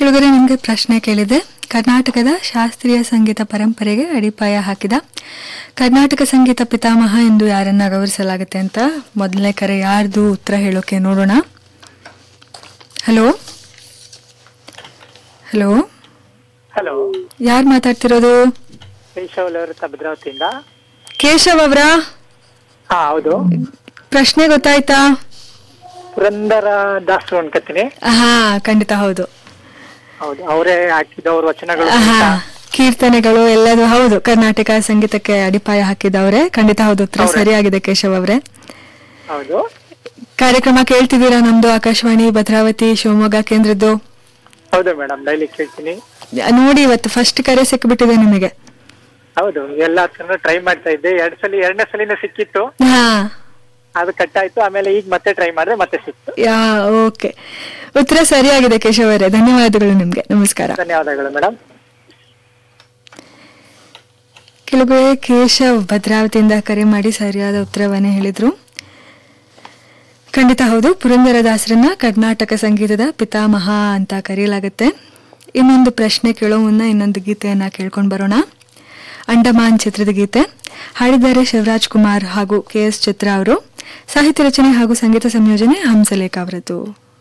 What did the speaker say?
ಕೆಳಗಡೆ ನಿಮಗೆ ಪ್ರಶ್ನೆ ಕೇಳಿದೆ ಕರ್ನಾಟಕದ ಶಾಸ್ತ್ರೀಯ ಸಂಗೀತ ಪರಂಪರೆಗೆ ಅಡಿಪಾಯ ಹಾಕಿದ ಕರ್ನಾಟಕ ಸಂಗೀತ ಪಿತಾಮಹ ಎಂದು ಯಾರನ್ನ ಗೌರವಿಸಲಾಗುತ್ತೆ ಅಂತ ಮೊದಲನೇ ಕರೆ ಯಾರ್ದು ಉತ್ತರ ಹೇಳೋಕೆ ನೋಡೋಣ ಹಲೋ ಹಲೋ ಹಲೋ ಯಾರು ಮಾತಾಡ್ತಿರೋದು ಕೇಶವಲವೃತ್ತ ಭದ್ರಾವತಿಯಿಂದ ಕೇಶವ್ ಅವರಾ ಹಾ ಹೌದು ಪ್ರಶ್ನೆ ಗೊತ್ತಾಯ್ತಾ ಪುರಂದರ ದಾಸರು ಅನ್ಕತೀನಿ ಹಾ ಖಂಡಿತ ಹೌದು ಹೌದು ಅವರೇ ಹಾಕಿದವ್ರ ವಚನಗಳು ಹಾ ಕೀರ್ತನೆಗಳು ಎಲ್ಲದು ಹೌದು ಕರ್ನಾಟಕ ಸಂಗೀತಕ್ಕೆ ಅಡಿಪಾಯ ಹಾಕಿದವ್ರೆ ಖಂಡಿತ ಹೌದು ಉತ್ತರ ಅವ್ರೇ. ಸರಿಯಾಗಿದೆ ಕೇಶವ್ ಅವ್ರೆ ಹೌದು ಕಾರ್ಯಕ್ರಮ ಕೇಳ್ತಿದ್ದೀರಾ ನಮ್ದು ಆಕಾಶವಾಣಿ ಭದ್ರಾವತಿ ಶಿವಮೊಗ್ಗ ಕೇಂದ್ರದ್ದು ಹೌದು ಮೇಡಮ್ ಡೈಲಿ ಕೇಳ್ತೀನಿ ನೋಡಿ ಇವತ್ತು ಫಸ್ಟ್ ಕರೆ ಸಿಕ್ಬಿಟ್ಟಿದೆ ನಿಮಗೆ ಹೌದು ಎಲ್ಲ ಟ್ರೈ ಮಾಡ್ತಾ ಇದ್ದೆ ಎರಡ್ ಸಲ ಎರಡನೇ ಸಲಿನ ಸಿಕ್ಕಿತ್ತು ಹಾ ಅದು ಕಟ್ ಆಯ್ತು ಆಮೇಲೆ ಈಗ ಮತ್ತೆ ಟ್ರೈ ಮಾಡಿದೆ ಮತ್ತೆ ಸಿಕ್ತು ಯಾ ಓಕೆ ಉತ್ತರ ಸರಿಯಾಗಿದೆ ಕೇಶವ್ ಅವರೇ ಧನ್ಯವಾದಗಳು ನಿಮ್ಗೆ ನಮಸ್ಕಾರ ಧನ್ಯವಾದಗಳು ಮೇಡಮ್ ಕೆಲವೇ ಕೇಶವ್ ಭದ್ರಾವತಿಯಿಂದ ಕರೆ ಮಾಡಿ ಸರಿಯಾದ ಉತ್ತರವನ್ನೇ ಹೇಳಿದ್ರು ಖಂಡಿತ ಹೌದು ಪುರಂದರದಾಸರನ್ನ ಕರ್ನಾಟಕ ಸಂಗೀತದ ಪಿತಾಮಹ ಅಂತ ಕರೆಯಲಾಗುತ್ತೆ ಇನ್ನೊಂದು ಪ್ರಶ್ನೆ ಕೇಳೋ ಮುನ್ನ ಇನ್ನೊಂದು ಗೀತೆಯನ್ನ ಕೇಳ್ಕೊಂಡು ಬರೋಣ ಅಂಡಮಾನ್ ಚಿತ್ರದ ಗೀತೆ ಹಾಡಿದ್ದಾರೆ ಶಿವರಾಜ್ ಕುಮಾರ್ ಹಾಗೂ ಕೆ ಎಸ್ ಚಿತ್ರ ಅವರು ಸಾಹಿತ್ಯ ರಚನೆ ಹಾಗೂ ಸಂಗೀತ ಸಂಯೋಜನೆ ಹಂಸಲೇಖ ಅವರದ್ದು